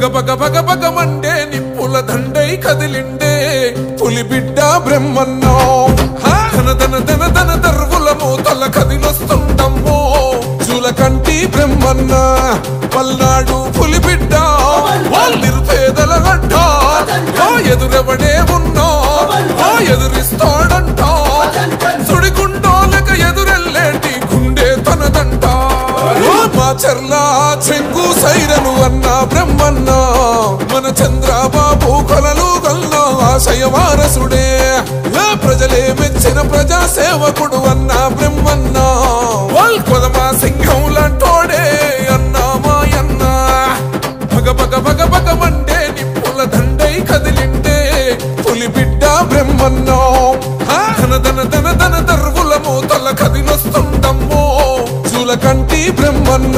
పగ పగ పగ పగ మండే నిప్పుల దండై కదిలిండే పులి బిడ్డ బ్రహ్మన్నో హా! ధన ధన ధన ధన దర్వుల మూతల కదిలొస్తుండమ్మో చూల కంటి బ్రహ్మన్న పల్నాడు పులి బిడ్డ వాళ్ళ నిరుపేదల గడ్డ ఓ ఎదురెవడే ఉన్నా ఓ ఎదురిస్తాడంట సుడిగుండోలక ఎదురెల్లేటి గుండె తనదంట ఓ మా చర్ల చెంగు సైరను అన్న బ్రహ్మన్న మన చంద్రబాబు కొలలు గల్ల ఆశయ వారసుడే ఏ ప్రజలే మెచ్చిన ప్రజా సేవకుడు అన్న బ్రహ్మన్న వాల్ కొదమా సింహం లాంటోడే అన్న మాయన్న పగ పగ పగ పగ మండే నిప్పుల దండై కదిలిండే పులి బిడ్డ బ్రహ్మన్నో హా! ధన ధన ధన ధన దర్వుల మూతల కదిలొస్తుండమ్మో చూల కంటి బ్రహ్మన్న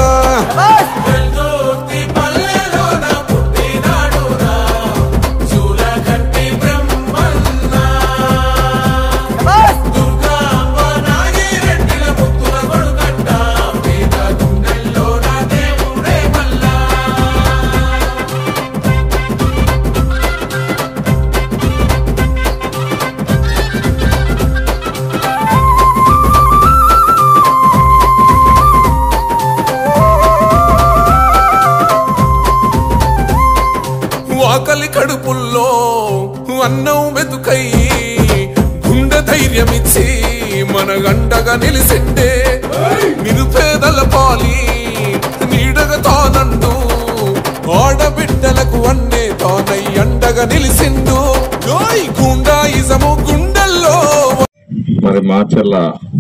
వాకలి కడుపుల్లో అన్నం మెతుకై గుండె ధైర్యమిచ్చి మన గంటగా నిలిసిండే నిరుపేదల పాలి నీడగా తానండు ఆడబిడ్డలకు అన్నే తానై అండగా నిలిసిండు ఓయ్ గుండాయిజము గుండెల్లో మరి మాచర్ల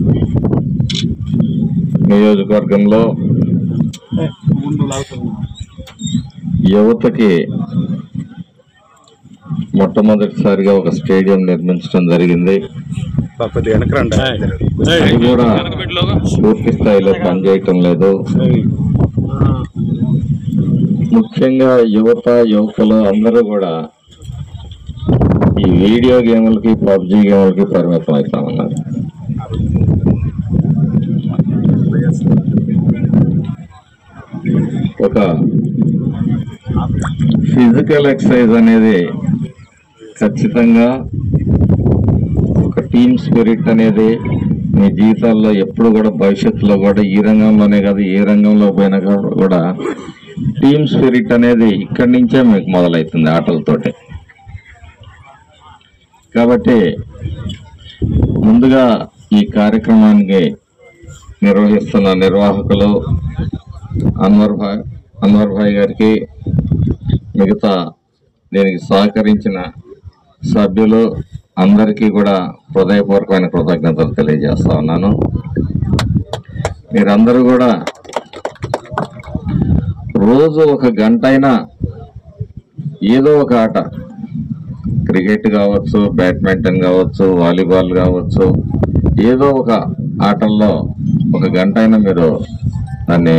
నియోజకవర్గంలో యువతకి మొట్టమొదటిసారిగా ఒక స్టేడియం నిర్మించడం జరిగింది అది కూడా పూర్తి స్థాయిలో పనిచేయటం లేదు ముఖ్యంగా యువత యువకులు అందరూ కూడా ఈ వీడియో గేములకి పబ్జి గేములకి పరిమితం అవుతా ఉన్నారు ఒక ఫిజికల్ ఎక్సర్సైజ్ అనేది ఖచ్చితంగా ఒక టీమ్ స్పిరిట్ అనేది మీ జీవితాల్లో ఎప్పుడు కూడా భవిష్యత్తులో కూడా ఈ రంగంలోనే కాదు ఏ రంగంలో పోయినా కూడా టీమ్ స్పిరిట్ అనేది ఇక్కడి నుంచే మీకు మొదలవుతుంది ఆటలతోటి కాబట్టి ముందుగా ఈ కార్యక్రమానికి నిర్వహిస్తున్న నిర్వాహకులు అన్వర్ భాయ్ అన్వర్ భాయ్ గారికి మిగతా దీనికి సహకరించిన సభ్యులు అందరికీ కూడా హృదయపూర్వకమైన కృతజ్ఞతలు తెలియజేస్తా ఉన్నాను మీరందరూ కూడా రోజు ఒక గంట అయినా ఏదో ఒక ఆట క్రికెట్ కావచ్చు బ్యాడ్మింటన్ కావచ్చు వాలీబాల్ కావచ్చు ఏదో ఒక ఆటల్లో ఒక గంట అయినా మీరు దాన్ని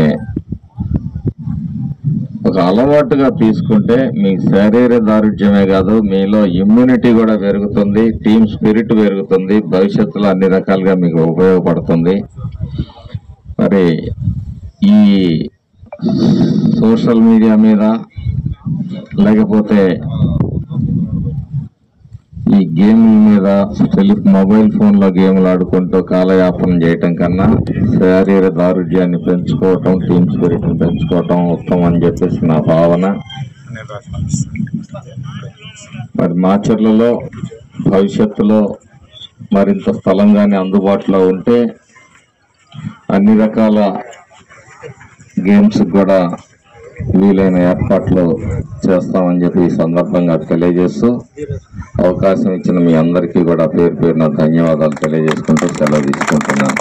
ఒక అలవాటుగా తీసుకుంటే మీ శరీర దారుఢ్యమే కాదు మీలో ఇమ్యూనిటీ కూడా పెరుగుతుంది టీమ్ స్పిరిట్ పెరుగుతుంది భవిష్యత్తులో అన్ని రకాలుగా మీకు ఉపయోగపడుతుంది మరి ఈ సోషల్ మీడియా మీద లేకపోతే ఈ గేమ్ల మీద టెలి మొబైల్ ఫోన్ లో గేమ్లు ఆడుకుంటూ కాలయాపన చేయటం కన్నా శారీర దారుఢ్యాన్ని పెంచుకోవటం టీమ్ స్పిరిట్ ని పెంచుకోవటం ఉత్తమం అని చెప్పేసి నా భావన మరి మాచర్లలో భవిష్యత్తులో మరింత స్థలం కానీ అందుబాటులో ఉంటే అన్ని రకాల గేమ్స్ కూడా వీలైన ఏర్పాట్లు చేస్తామని చెప్పి ఈ సందర్భంగా తెలియజేస్తూ అవకాశం ఇచ్చిన మీ అందరికీ కూడా పేరు పేరున ధన్యవాదాలు తెలియజేసుకుంటూ సెలవు తీసుకుంటున్నాను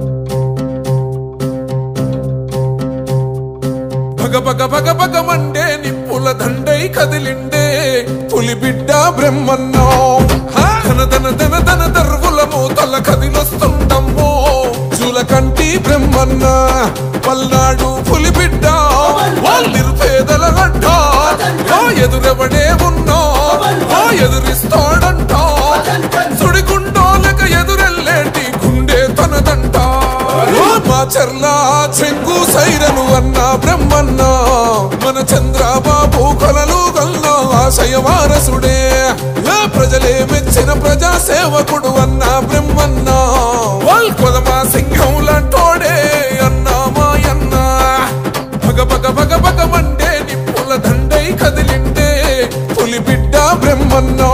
పగ పగ పగ పగ మండే నిప్పుల దండై కదిలిండే పులి బిడ్డ బ్రహ్మన్నో హా! ధన ధన ధన ధన దర్వుల మూతల కదిలొస్తుండమ్మో చూల కంటి బ్రహ్మన్న పల్నాడు పులి బిడ్డ వాళ్ళ నిరుపేదల గడ్డ ఓ ఎదురెవడే ఉన్నా ఓ ఎదురిస్తాడంట సుడిగుండోలక ఎదురెల్లేటి గుండె తనదంట ఓ మా చెర్ల చెంగు సైరను అన్న బ్రహ్మన్న మన చంద్రబాబు కొలలు గల్ల ఆశయ వారసుడే ఏ ప్రజలే మెచ్చిన ప్రజా సేవకుడు అన్న బ్రహ్మన్న వాల్ కొదమా సింహం లాంటోడే అన్నా మాయన్న భగ భగ భగ భగ మండే నిప్పుల దండై కదిలిండే పులి బిడ్డ బ్రహ్మన్నా